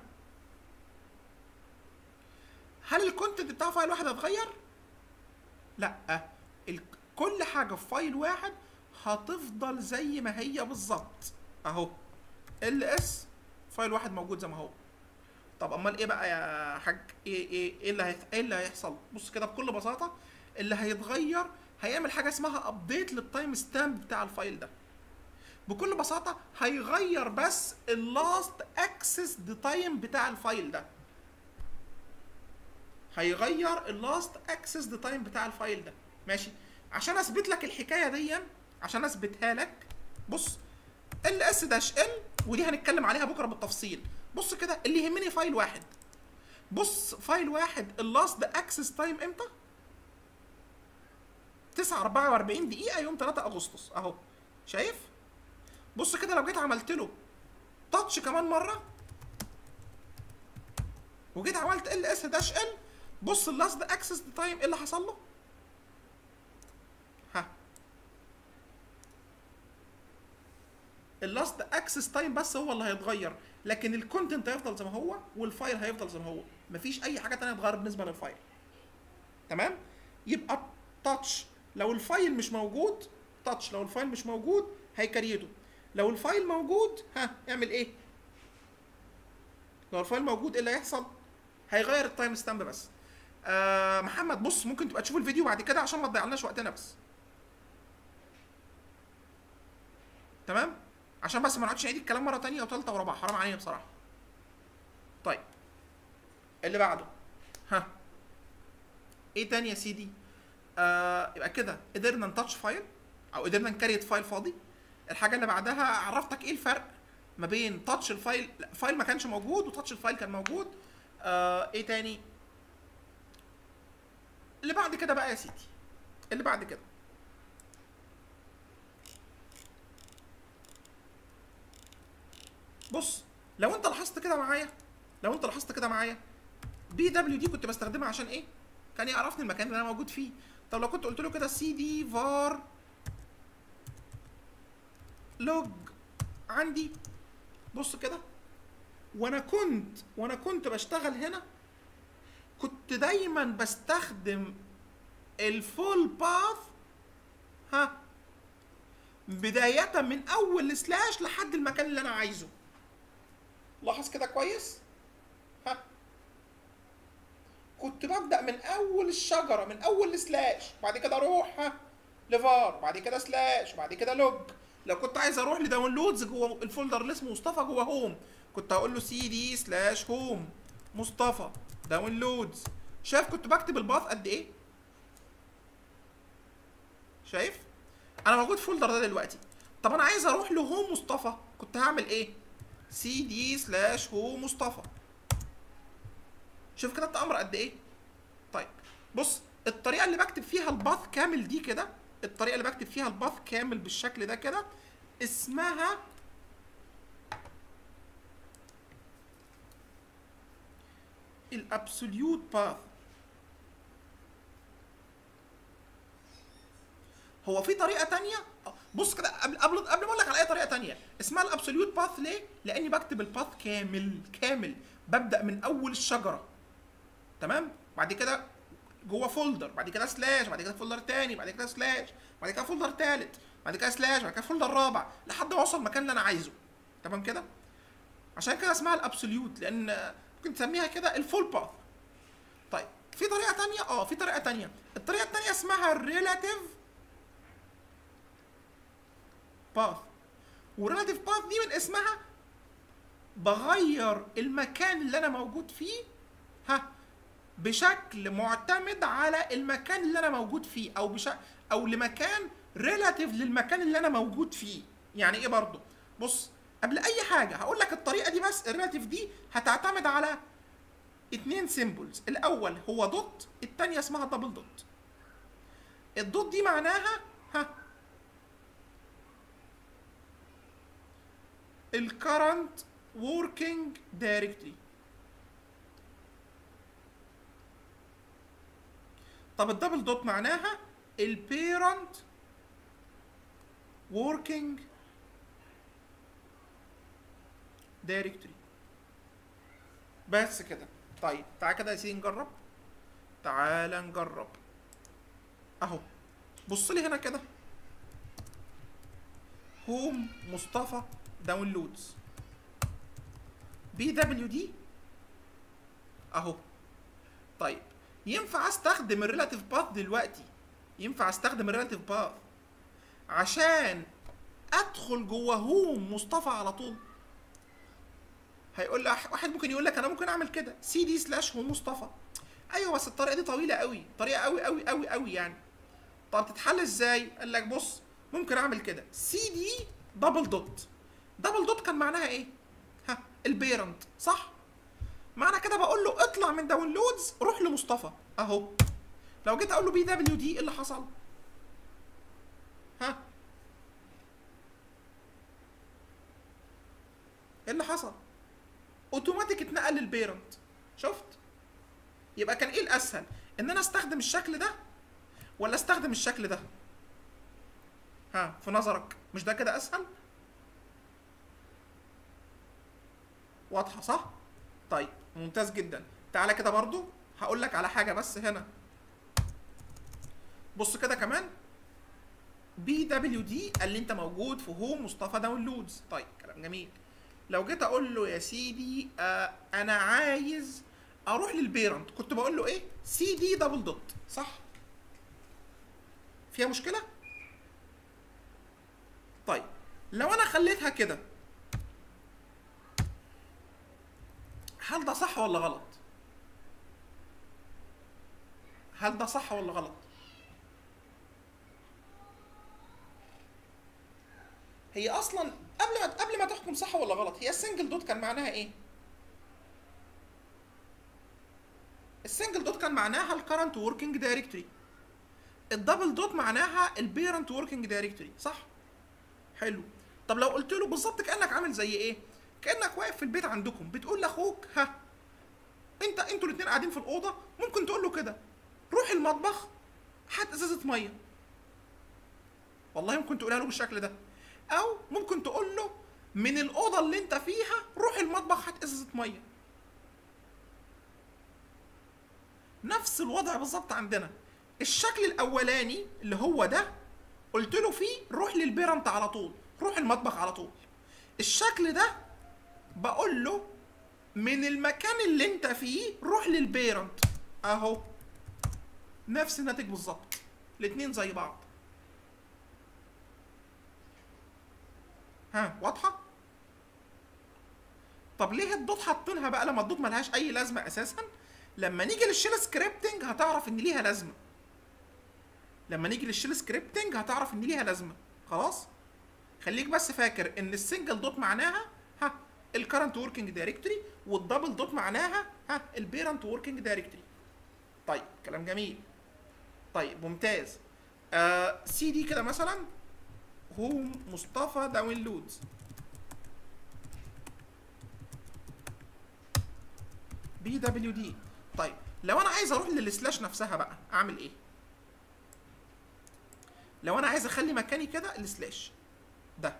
هل الكونتنت بتاع فايل واحد هيتغير لا ال- كل حاجه في فايل واحد هتفضل زي ما هي بالظبط اهو ال اس فايل واحد موجود زي ما هو طب امال ايه بقى يا حاج ايه ايه ايه اللي هيت... ايه اللي هيحصل بص كده بكل بساطه اللي هيتغير هيعمل حاجه اسمها ابديت للتايم ستامب بتاع الفايل ده بكل بساطه هيغير بس اللاست اكسس تايم بتاع الفايل ده هيغير اللاست اكسس تايم بتاع الفايل ده ماشي عشان اثبت لك الحكايه دي عشان اثبتها لك بص ال اس داش ال ودي هنتكلم عليها بكره بالتفصيل بص كده اللي يهمني فايل واحد بص فايل واحد اللاست ده اكسس تايم امتى 9 44 دقيقه يوم 3 اغسطس اهو شايف بص كده لو جيت عملت له تاتش كمان مره وجيت عملت ال اس داش ال بص اللاست ده اكسس تايم ايه اللي حصل له ها اللاست اكسس تايم بس هو اللي هيتغير لكن الكونتنت هيفضل زي ما هو والفايل هيفضل زي ما هو مفيش اي حاجه تانية تتغير بالنسبه للفايل تمام يبقى تاتش لو الفايل مش موجود تاتش لو الفايل مش موجود هيكريته لو الفايل موجود ها اعمل ايه لو الفايل موجود ايه اللي هيحصل هيغير التايم ستامب بس آه محمد بص ممكن تبقى تشوف الفيديو بعد كده عشان ما تضيعلناش وقتنا بس تمام عشان بس ما نقعدش نعيد الكلام مره تانية وثالثه ورابعه حرام علينا بصراحه طيب اللي بعده ها ايه تاني يا سيدي آه يبقى كده قدرنا نتاتش فايل او قدرنا نكريت فايل فاضي الحاجه اللي بعدها عرفتك ايه الفرق ما بين تاتش الفايل لا، فايل ما كانش موجود وتاتش الفايل كان موجود آه ايه تاني اللي بعد كده بقى يا سيدي اللي بعد كده بص لو انت لاحظت كده معايا لو انت لاحظت كده معايا بي دبليو دي كنت بستخدمها عشان ايه كان يعرفني المكان اللي انا موجود فيه طب لو كنت قلت له كده سي دي فار لوج عندي بص كده وانا كنت وانا كنت بشتغل هنا كنت دايما بستخدم الفول باث ها بداية من أول سلاش لحد المكان اللي أنا عايزه. لاحظ كده كويس؟ ها كنت ببدأ من أول الشجرة من أول سلاش بعد كده أروح ها لفار بعد كده سلاش بعد كده لوج لو كنت عايز أروح لداونلودز جوه الفولدر اللي اسمه مصطفى جوه هوم كنت هقول له سي دي سلاش هوم مصطفى داونلودز شايف كنت بكتب الباث قد إيه؟ شايف؟ انا موجود في الفولدر ده دلوقتي طب انا عايز اروح لهوم مصطفى كنت هعمل ايه سي دي سلاش هوم مصطفى شوف كده الامر قد ايه طيب بص الطريقه اللي بكتب فيها الباث كامل دي كده الطريقه اللي بكتب فيها الباث كامل بالشكل ده كده اسمها الابسوليوت باث هو في طريقه تانية بص كده قبل قبل قبل ما اقول لك على اي طريقه تانية اسمها الابسوليوت باث ليه لاني بكتب الباث كامل كامل ببدا من اول الشجره تمام بعد كده جوه فولدر بعد كده سلاش بعد كده فولدر تاني بعد كده سلاش بعد كده فولدر تالت بعد كده سلاش بعد كده فولدر رابع لحد ما اوصل المكان اللي انا عايزه تمام كده عشان كده اسمها الابسوليوت لان ممكن تسميها كده الفول باث طيب في طريقه تانية اه في طريقه تانية الطريقه التانية اسمها الريلاتيف باث والريلاتيف باث دي من اسمها بغير المكان اللي انا موجود فيه ها بشكل معتمد على المكان اللي انا موجود فيه او بش او لمكان ريلاتيف للمكان اللي انا موجود فيه يعني ايه برضو بص قبل اي حاجه هقول لك الطريقه دي بس الريلاتيف دي هتعتمد على اتنين سيمبلز الاول هو دوت التانية اسمها دبل دوت الدوت دي معناها ها الكرنت working directory طب الدبل دوت معناها البيرنت working directory بس كده طيب تعالى كده يا سيدي نجرب تعالى نجرب اهو بص لي هنا كده هوم مصطفى داونلودز بي دبليو دي اهو طيب ينفع استخدم الريلاتيف باث دلوقتي ينفع استخدم الريلاتيف باث عشان ادخل جوه هوم مصطفى على طول هيقول لك واحد ممكن يقول لك انا ممكن اعمل كده سي دي سلاش هوم مصطفى ايوه بس الطريقه دي طويله قوي طريقه قوي قوي قوي قوي يعني طب تتحل ازاي قال لك بص ممكن اعمل كده سي دي دبل دوت دبل دوت كان معناها ايه ها البيرنت صح معنى كده بقول له اطلع من داونلودز روح لمصطفى اهو لو جيت اقول له بي دبليو دي ايه اللي حصل ها ايه اللي حصل اوتوماتيك اتنقل للبيرنت شفت يبقى كان ايه الاسهل ان انا استخدم الشكل ده ولا استخدم الشكل ده ها في نظرك مش ده كده اسهل واضحه صح طيب ممتاز جدا تعالى كده برضو هقول لك على حاجه بس هنا بص كده كمان بي دبليو دي قال لي انت موجود في هوم مصطفى داونلودز طيب كلام جميل لو جيت اقول له يا سيدي آه انا عايز اروح للبيرنت كنت بقول له ايه سي دي دبل دوت صح فيها مشكله طيب لو انا خليتها كده هل ده صح ولا غلط هل ده صح ولا غلط هي اصلا قبل ما قبل ما تحكم صح ولا غلط هي السنجل دوت كان معناها ايه السنجل دوت كان معناها الكرنت وركينج دايركتوري الدبل دوت معناها البيرنت وركينج دايركتوري صح حلو طب لو قلت له بالظبط كانك عامل زي ايه كانك واقف في البيت عندكم بتقول لاخوك ها انت انتوا الاثنين قاعدين في الاوضه ممكن تقول له كده روح المطبخ هات ازازه ميه والله ممكن تقولها له بالشكل ده او ممكن تقول له من الاوضه اللي انت فيها روح المطبخ هات ازازه ميه نفس الوضع بالظبط عندنا الشكل الاولاني اللي هو ده قلت له فيه روح للبيرنت على طول روح المطبخ على طول الشكل ده بقول له من المكان اللي انت فيه روح للبيرنت اهو نفس الناتج بالظبط الاتنين زي بعض ها واضحه طب ليه الدوت حاطينها بقى لما الدوت ملهاش اي لازمه اساسا لما نيجي للشيل سكريبتنج هتعرف ان ليها لازمه لما نيجي للشيل سكريبتنج هتعرف ان ليها لازمه خلاص خليك بس فاكر ان السنجل دوت معناها ها الكرنت وركينج دايركتوري والدبل دوت معناها ها البيرنت وركينج دايركتوري طيب كلام جميل طيب ممتاز آه سي دي كده مثلا هوم مصطفى داونلودز بي دبليو دي طيب لو انا عايز اروح للسلاش نفسها بقى اعمل ايه لو انا عايز اخلي مكاني كده السلاش ده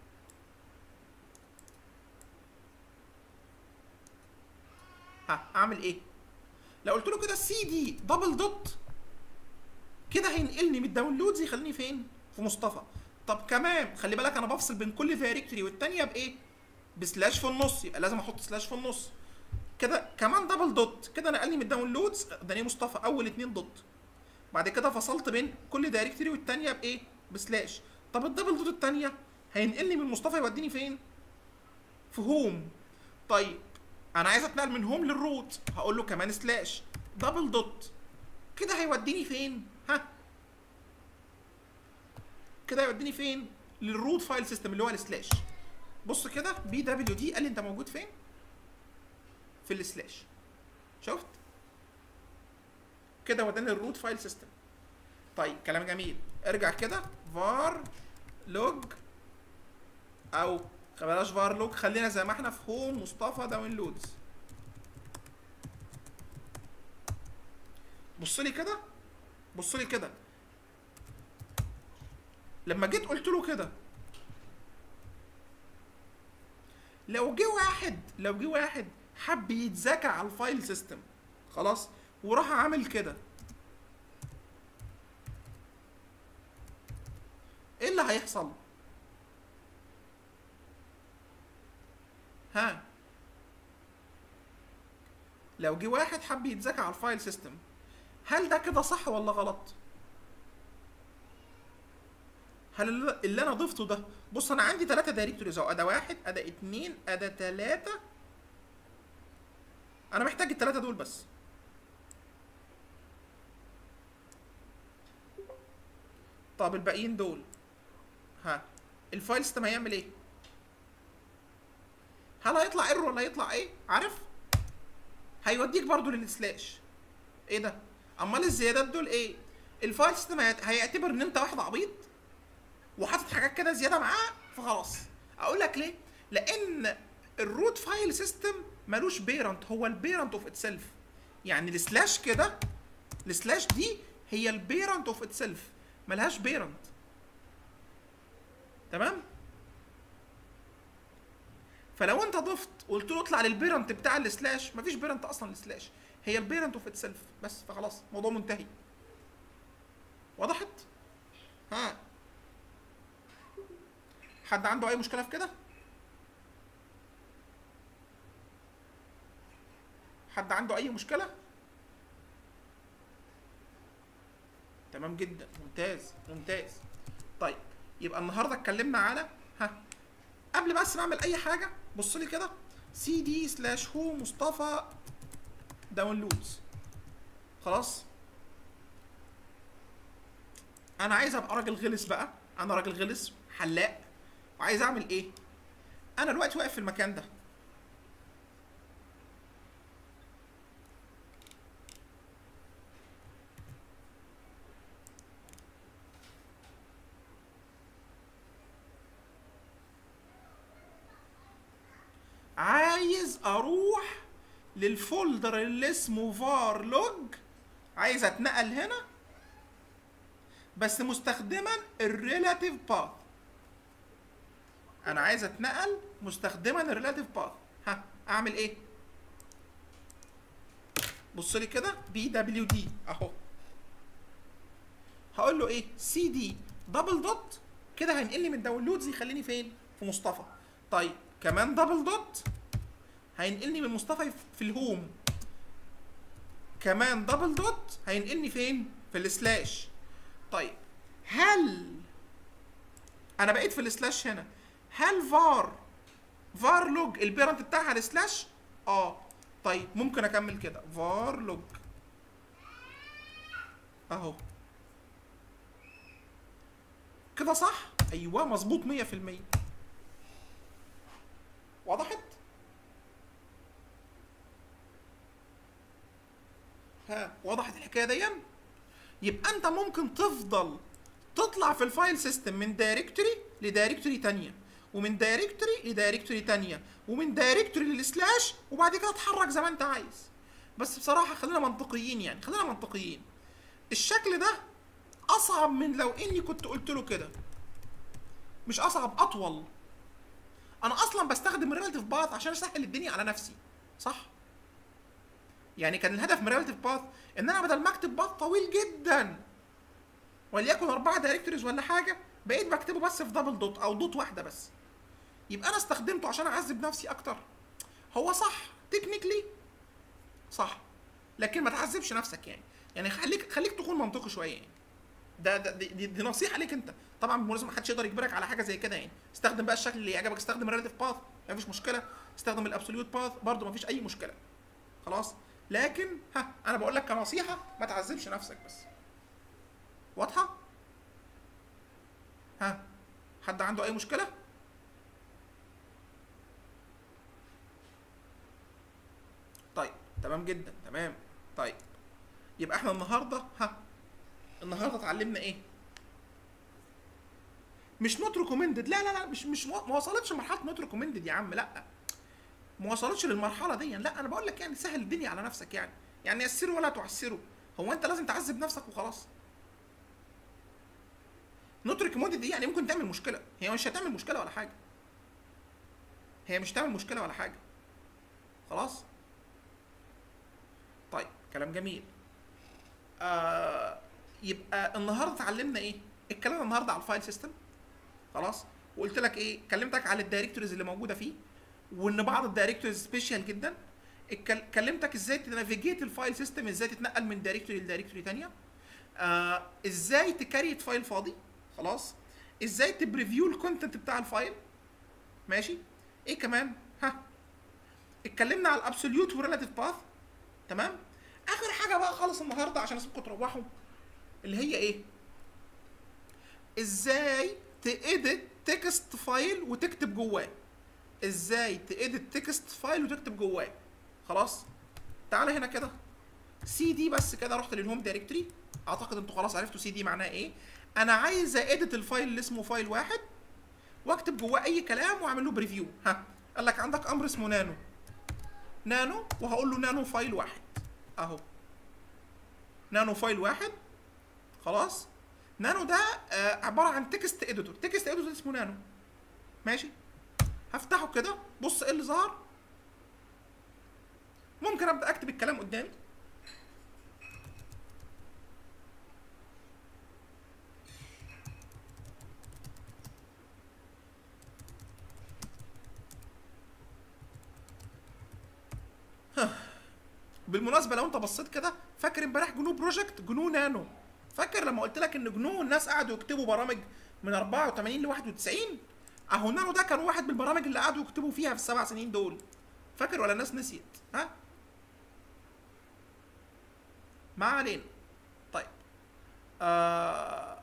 ها اعمل ايه لو قلت له كده سي دي دبل دوت كده هينقلني من الداونلودز يخليني فين في مصطفى طب كمان خلي بالك انا بفصل بين كل دايركتوري والتانيه بايه بسلاش في النص يبقى لازم احط سلاش في النص كده كمان دبل دوت كده نقلني من الداونلودز اداني مصطفى اول اتنين دوت بعد كده فصلت بين كل دايركتوري والتانيه بايه بسلاش طب الدبل دوت التانيه هينقلني من مصطفى يوديني فين في هوم طيب انا عايز اتنقل من هوم للروت هقول له كمان سلاش دبل دوت كده هيوديني فين ها كده هيوديني فين للروت فايل سيستم اللي هو السلاش بص كده بي دبليو دي قال لي انت موجود فين في السلاش شفت كده وداني الروت فايل سيستم طيب كلام جميل ارجع كده var log او بلاش var log خلينا زي ما احنا في هوم مصطفى داونلودز بص لي كده بص لي كده لما جيت قلت له كده لو جه واحد لو جه واحد حب يتذاكى على الفايل سيستم خلاص وراح عامل كده ايه اللي هيحصل ها لو جه واحد حب يتذاكى على الفايل سيستم هل ده كده صح ولا غلط هل اللي- اللي انا ضفته ده بص انا عندي ثلاثة دايركتوريز اهو ادا واحد ادا اتنين ادا تلاتة انا محتاج الثلاثة دول بس طب الباقيين دول ها الفايل سيستم هيعمل ايه هل هيطلع ايرور ولا هيطلع ايه عارف هيوديك برضو للسلاش ايه ده امال الزيادات دول ايه الفايل سيستم هيعت- هيعتبر ان انت واحد عبيط وحاطط حاجات كده زياده معاه فخلاص اقول لك ليه لان الروت فايل سيستم ملوش بيرنت هو البيرنت اوف اتسيلف يعني السلاش كده السلاش دي هي البيرنت اوف اتسيلف ملهاش بيرنت تمام فلو انت ضفت وقلت له اطلع للبيرنت بتاع السلاش مفيش بيرنت اصلا للسلاش هي البيرنت اوف اتسيلف بس فخلاص الموضوع منتهي وضحت ها حد عنده اي مشكله في كده حد عنده اي مشكله تمام جدا ممتاز ممتاز طيب يبقى النهارده اتكلمنا على ها قبل بس ما اعمل اي حاجه بص لي كده سي دي سلاش هو مصطفى داونلودز خلاص انا عايز ابقى راجل غلس بقى انا راجل غلس حلاق وعايز اعمل ايه انا دلوقتي واقف في المكان ده عايز اروح للفولدر اللي اسمه var log عايز اتنقل هنا بس مستخدما الريلاتيف باث انا عايز اتنقل مستخدما الريلاتيف باث ها اعمل ايه بص لي كده بي دبليو دي اهو هقول له ايه سي دي دبل دوت كده هينقلني من داونلودز يخليني فين في مصطفى طيب كمان دبل دوت هينقلني من مصطفى في الهوم كمان دبل دوت هينقلني فين في السلاش طيب هل انا بقيت في السلاش هنا هل فار فار لوج البيرنت بتاعها السلاش اه طيب ممكن اكمل كده فار لوج اهو كده صح ايوه مظبوط 100% وضحت ها وضحت الحكايه دي يبقى انت ممكن تفضل تطلع في الفايل سيستم من دايركتوري لدايركتوري تانية ومن دايركتوري لدايركتوري تانية ومن دايركتوري للسلاش وبعد كده اتحرك زي ما انت عايز بس بصراحة خلينا منطقيين يعني خلينا منطقيين الشكل ده اصعب من لو اني كنت قلت له كده مش اصعب اطول انا اصلا بستخدم الريلاتيف باث عشان اسهل الدنيا على نفسي صح يعني كان الهدف من الريلاتيف باث ان انا بدل ما اكتب باث طويل جدا وليكن اربعه دايركتوريز ولا حاجه بقيت بكتبه بس في دبل دوت او دوت واحده بس يبقى انا استخدمته عشان اعذب نفسي اكتر هو صح تكنيكلي صح لكن ما تعذبش نفسك يعني يعني خليك خليك تكون منطقي شويه يعني ده, ده دي, دي, دي نصيحه ليك انت طبعا بالمناسبه ما حدش يقدر يجبرك على حاجه زي كده يعني استخدم بقى الشكل اللي يعجبك استخدم الريلاتيف باث مفيش مشكله استخدم الابسوليوت باث برضه مفيش اي مشكله خلاص لكن ها انا بقول لك كنصيحه ما تعذبش نفسك بس واضحه ها حد عنده اي مشكله طيب تمام جدا تمام طيب يبقى احنا النهارده ها النهارده اتعلمنا ايه مش نوت ريكومندد لا لا لا مش مش ما وصلتش لمرحله نوت ريكومندد يا عم لا ما وصلتش للمرحله دي لا انا بقول لك يعني سهل الدنيا على نفسك يعني يعني يسروا ولا تعسروا هو انت لازم تعذب نفسك وخلاص نوت ريكومندد دي يعني ممكن تعمل مشكله هي مش هتعمل مشكله ولا حاجه هي مش هتعمل مشكله ولا حاجه خلاص طيب كلام جميل آه يبقى النهارده اتعلمنا ايه اتكلمنا النهارده على الفايل سيستم خلاص وقلت لك ايه كلمتك على الدايركتوريز اللي موجوده فيه وان بعض الدايركتوريز سبيشال جدا اتكل- كلمتك ازاي تنافيجيت الفايل سيستم ازاي تتنقل من دايركتوري لدايركتوري تانية آه ازاي تكريت فايل فاضي خلاص ازاي تبريفيو الكونتنت بتاع الفايل ماشي ايه كمان ها اتكلمنا على الابسوليوت وريلاتيف باث تمام اخر حاجه بقى خالص النهارده عشان اسيبكم تروحوا اللي هي ايه ازاي تأديت تكست فايل وتكتب جواه ازاي تأديت تكست فايل وتكتب جواه خلاص تعالى هنا كده سي دي بس كده رحت للهوم دايركتوري اعتقد انتوا خلاص عرفتوا سي دي معناها ايه انا عايز اديت الفايل اللي اسمه فايل واحد واكتب جواه اي كلام واعمل له بريفيو ها قال لك عندك امر اسمه نانو نانو وهقول له نانو فايل واحد اهو نانو فايل واحد خلاص نانو ده آه عباره عن تكست اديتور تكست اديتور اسمه نانو ماشي هفتحه كده بص ايه اللي ظهر ممكن ابدا اكتب الكلام قدامي بالمناسبه لو انت بصيت كده فاكر امبارح جنو بروجكت جنو نانو فاكر لما قلت لك ان جنو الناس قعدوا يكتبوا برامج من 84 ل 91 اهو نانو ده كان واحد من البرامج اللي قعدوا يكتبوا فيها في السبع سنين دول فاكر ولا الناس نسيت ها ما علينا طيب آه...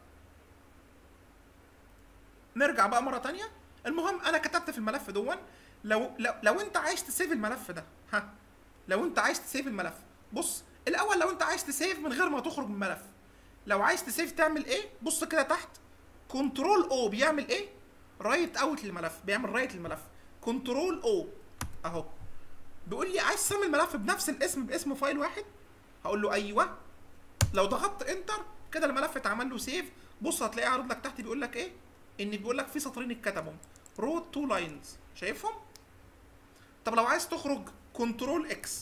نرجع بقى مره تانية المهم انا كتبت في الملف دون لو لو, لو انت عايز تسيف الملف ده ها لو انت عايز تسيف الملف بص الاول لو انت عايز تسيف من غير ما تخرج من الملف لو عايز تسيف تعمل ايه بص كده تحت كنترول او بيعمل ايه رايت اوت للملف بيعمل رايت للملف كنترول او اهو بيقول لي عايز تسمي الملف بنفس الاسم باسم فايل واحد هقول له ايوه لو ضغطت انتر كده الملف اتعمل له سيف بص هتلاقيه عارض لك تحت بيقول لك ايه ان بيقول لك في سطرين اتكتبوا روت تو لاينز شايفهم طب لو عايز تخرج كنترول اكس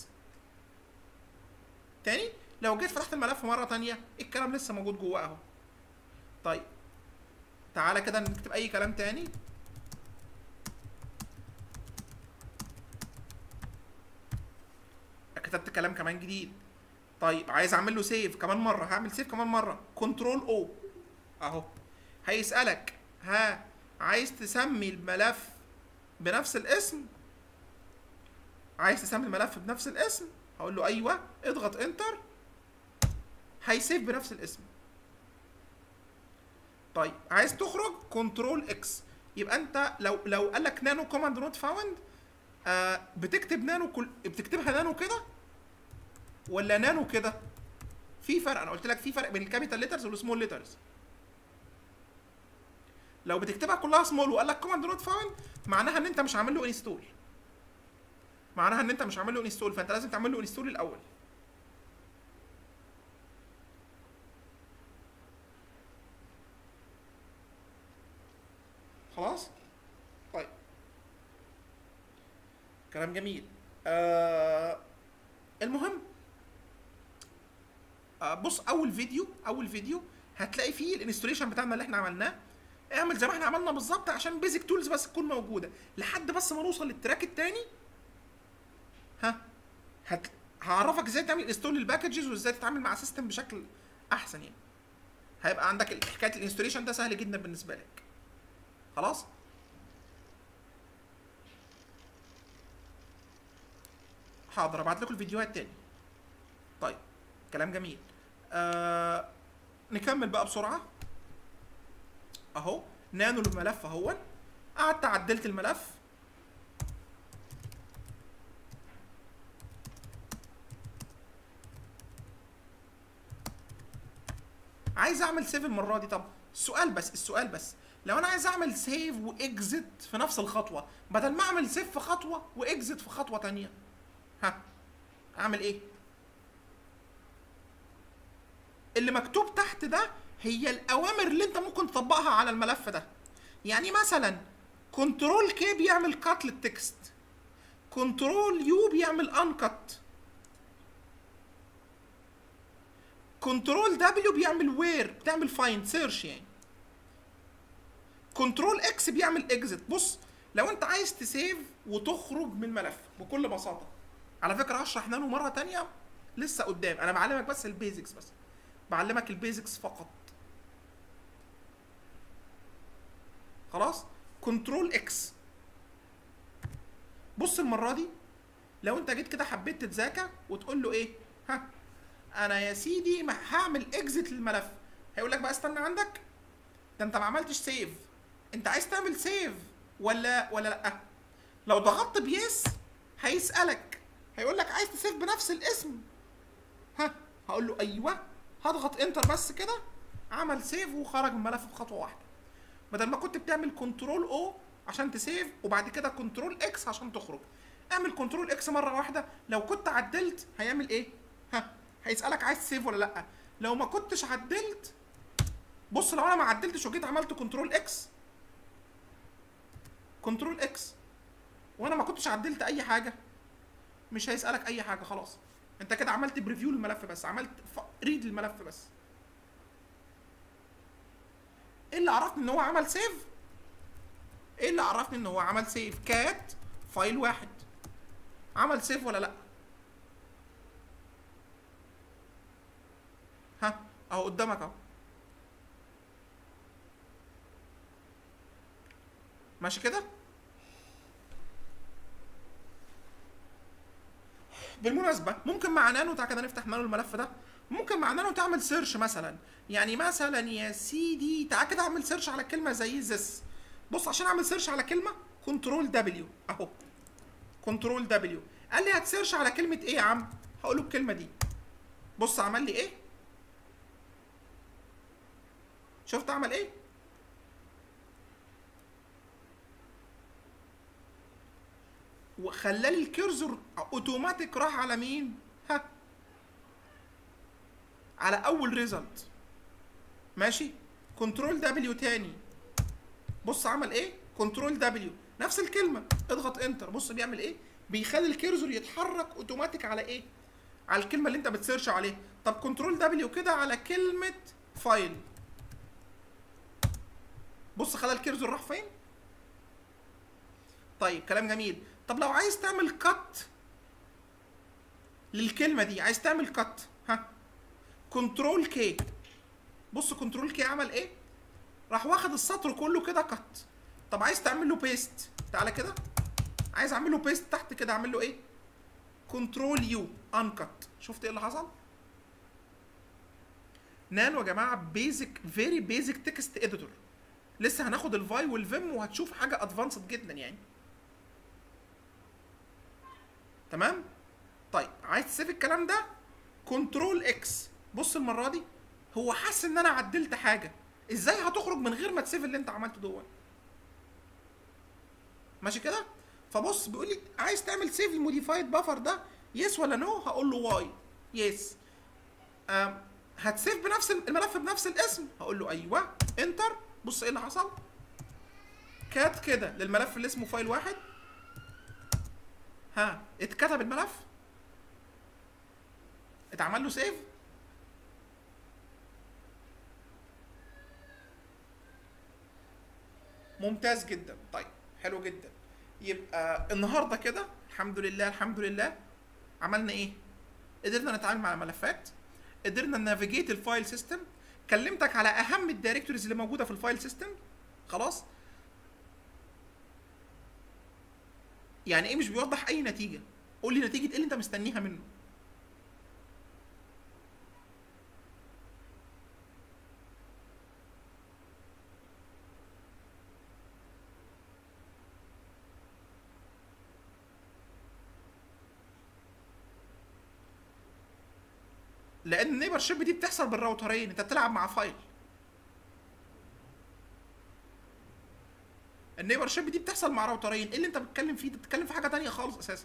تاني لو جيت فتحت الملف مره تانية الكلام لسه موجود جواه اهو طيب تعالى كده نكتب اي كلام تاني كتبت كلام كمان جديد طيب عايز اعمل له سيف كمان مره هعمل سيف كمان مره كنترول او اهو هيسالك ها عايز تسمي الملف بنفس الاسم عايز تسمي الملف بنفس الاسم هقول له ايوه اضغط انتر هيسيف بنفس الاسم طيب عايز تخرج كنترول اكس يبقى انت لو لو قال لك نانو كوماند نوت فاوند آه بتكتب نانو كل بتكتبها نانو كده ولا نانو كده في فرق انا قلت لك في فرق بين الكابيتال ليترز والسمول ليترز لو بتكتبها كلها سمول وقال لك كوماند نوت فاوند معناها ان انت مش عامل له انستول معناها ان انت مش عامل له انستول فانت لازم تعمل له انستول الاول خلاص طيب كلام جميل آه المهم آه بص اول فيديو اول فيديو هتلاقي فيه الانستوليشن بتاعنا اللي احنا عملناه اعمل زي ما احنا عملنا بالظبط عشان بيزك تولز بس تكون موجوده لحد بس ما نوصل للتراك التاني ها هت... هعرفك ازاي تعمل انستول للباكجز وازاي تتعامل مع سيستم بشكل احسن يعني هيبقى عندك حكايه الانستوليشن ده سهل جدا بالنسبه لك خلاص حاضر ابعت لكم الفيديوهات تاني طيب كلام جميل آه... نكمل بقى بسرعه اهو نانو الملف اهو قعدت عدلت الملف عايز اعمل سيف المره دي طب السؤال بس السؤال بس لو انا عايز اعمل سيف واكزit في نفس الخطوه بدل ما اعمل سيف في خطوه واكزit في خطوه تانية ها اعمل ايه اللي مكتوب تحت ده هي الاوامر اللي انت ممكن تطبقها على الملف ده يعني مثلا كنترول كي بيعمل كات للتكست كنترول يو بيعمل انكت كنترول دبليو بيعمل وير بتعمل فايند سيرش يعني كنترول اكس بيعمل اكزit بص لو انت عايز تسيف وتخرج من ملف بكل بساطه على فكره هشرح نانو مره تانية لسه قدام انا بعلمك بس البيزكس بس بعلمك البيزكس فقط خلاص كنترول اكس بص المره دي لو انت جيت كده حبيت تتذاكى وتقول له ايه ها انا يا سيدي ما هعمل اكزit للملف هيقول لك بقى استنى عندك ده انت ما عملتش سيف انت عايز تعمل سيف ولا ولا لا لو ضغطت بيس هيسالك هيقول لك عايز تسيف بنفس الاسم ها هقول له ايوه هضغط انتر بس كده عمل سيف وخرج من الملف بخطوه واحده بدل ما كنت بتعمل كنترول او عشان تسيف وبعد كده كنترول اكس عشان تخرج اعمل كنترول اكس مره واحده لو كنت عدلت هيعمل ايه ها هيسالك عايز تسيف ولا لا لو ما كنتش عدلت بص لو انا ما عدلتش وجيت عملت كنترول اكس كنترول اكس وانا ما كنتش عدلت اي حاجه مش هيسالك اي حاجه خلاص انت كده عملت بريفيو للملف بس عملت ريد للملف بس ايه اللي عرفني ان هو عمل سيف ايه اللي عرفني ان هو عمل سيف كات فايل واحد عمل سيف ولا لا ها اهو قدامك اهو ماشي كده بالمناسبه ممكن مع نانو تعالى كده نفتح نانو الملف ده ممكن مع نانو تعمل سيرش مثلا يعني مثلا يا سيدي تعالى كده اعمل سيرش على كلمه زي زس بص عشان اعمل سيرش على كلمه كنترول دبليو اهو كنترول دبليو قال لي هتسيرش على كلمه ايه يا عم هقول له الكلمه دي بص عمل لي ايه شفت عمل ايه وخلالي الكيرزور اوتوماتيك راح على مين ها على اول ريزلت ماشي كنترول دبليو تاني بص عمل ايه كنترول دبليو نفس الكلمه اضغط انتر بص بيعمل ايه بيخلي الكيرزور يتحرك اوتوماتيك على ايه على الكلمه اللي انت بتسيرش عليها طب كنترول دبليو كده على كلمه فايل بص خلى الكيرزور راح فين طيب كلام جميل طب لو عايز تعمل كات للكلمه دي عايز تعمل كات ها كنترول كي بص كنترول كي عمل ايه راح واخد السطر كله كده كات طب عايز تعمل له بيست تعالى كده عايز اعمل له بيست تحت كده اعمل له ايه كنترول يو انكت شفت ايه اللي حصل نانو يا جماعه بيزك فيري بيزك تكست اديتور لسه هناخد الفاي والفيم وهتشوف حاجه ادفانسد جدا يعني تمام طيب عايز تسيب الكلام ده كنترول اكس بص المره دي هو حاسس ان انا عدلت حاجه ازاي هتخرج من غير ما تسيف اللي انت عملته دوت ماشي كده فبص بيقول لي عايز تعمل سيف الموديفايد بافر ده يس ولا نو هقول له واي يس هتسيف بنفس الملف بنفس الاسم هقول له ايوه انتر بص ايه اللي حصل كات كده للملف اللي اسمه فايل واحد ها اتكتب الملف اتعمل له سيف ممتاز جدا طيب حلو جدا يبقى النهارده كده الحمد لله الحمد لله عملنا ايه قدرنا نتعامل مع الملفات قدرنا نافيجيت الفايل سيستم كلمتك على اهم الدايركتوريز اللي موجوده في الفايل سيستم خلاص يعني ايه مش بيوضح اي نتيجه قول لي نتيجه ايه اللي انت مستنيها منه لان النيبر شيب دي بتحصل بالراوترين انت بتلعب مع فايل النيبر شيب دي بتحصل مع راوترين ايه اللي انت بتتكلم فيه انت بتتكلم في حاجه تانية خالص اساسا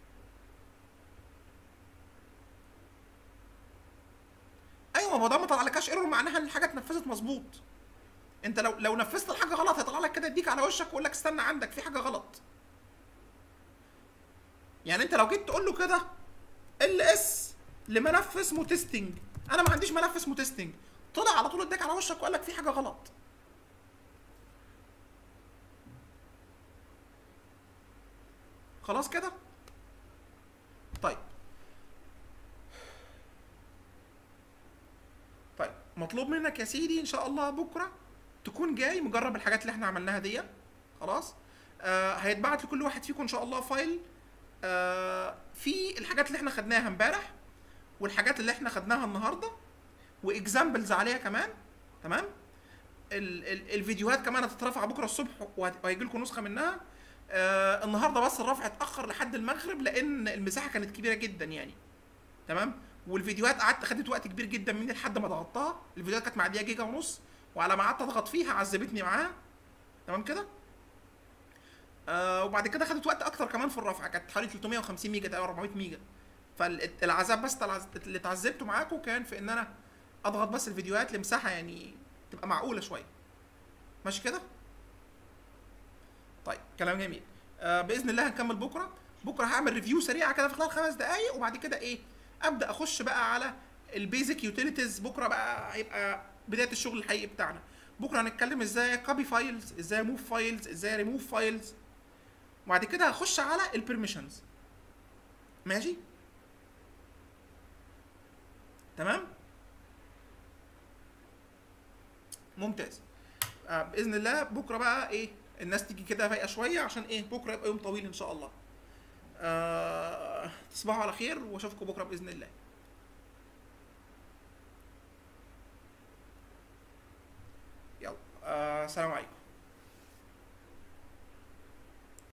ايوه ما دام ما طلعلكاش ايرور معناها ان الحاجه اتنفذت مظبوط انت لو لو نفذت الحاجه غلط هيطلع لك كده يديك على وشك ويقول لك استنى عندك في حاجه غلط يعني انت لو جيت تقول له كده ال اس لملف اسمه تيستنج انا ما عنديش ملف اسمه تيستنج طلع على طول اداك على وشك وقال لك في حاجه غلط خلاص كده طيب طيب مطلوب منك يا سيدي ان شاء الله بكره تكون جاي مجرب الحاجات اللي احنا عملناها دي خلاص آه هيتبعت لكل واحد فيكم ان شاء الله فايل آه في الحاجات اللي احنا خدناها امبارح والحاجات اللي احنا خدناها النهارده واكزامبلز عليها كمان تمام ال ال الفيديوهات كمان هتترفع بكره الصبح وهيجي لكم نسخه منها آه النهارده بس الرفع اتاخر لحد المغرب لان المساحه كانت كبيره جدا يعني تمام والفيديوهات قعدت خدت وقت كبير جدا مني لحد ما ضغطتها الفيديوهات كانت معديه جيجا ونص وعلى ما قعدت اضغط فيها عذبتني معاها تمام كده آه وبعد كده خدت وقت اكتر كمان في الرفع كانت حوالي 350 ميجا تقريبا 400 ميجا فالعذاب بس العز- اللي اتعذبته معاكم كان في ان انا اضغط بس الفيديوهات لمساحه يعني تبقى معقوله شويه ماشي كده طيب كلام جميل آه باذن الله هنكمل بكره بكره هعمل ريفيو سريعه كده في خلال خمس دقائق وبعد كده ايه ابدا اخش بقى على البيزك يوتيليتيز بكره بقى هيبقى بدايه الشغل الحقيقي بتاعنا بكره هنتكلم ازاي كوبي فايلز ازاي موف فايلز ازاي ريموف فايلز وبعد كده هخش على البرميشنز ماشي تمام ممتاز آه باذن الله بكره بقى ايه الناس تيجي كده فايقه شويه عشان ايه بكره يبقى يوم طويل ان شاء الله آه تصبحوا على خير واشوفكم بكره باذن الله يلا آه سلام عليكم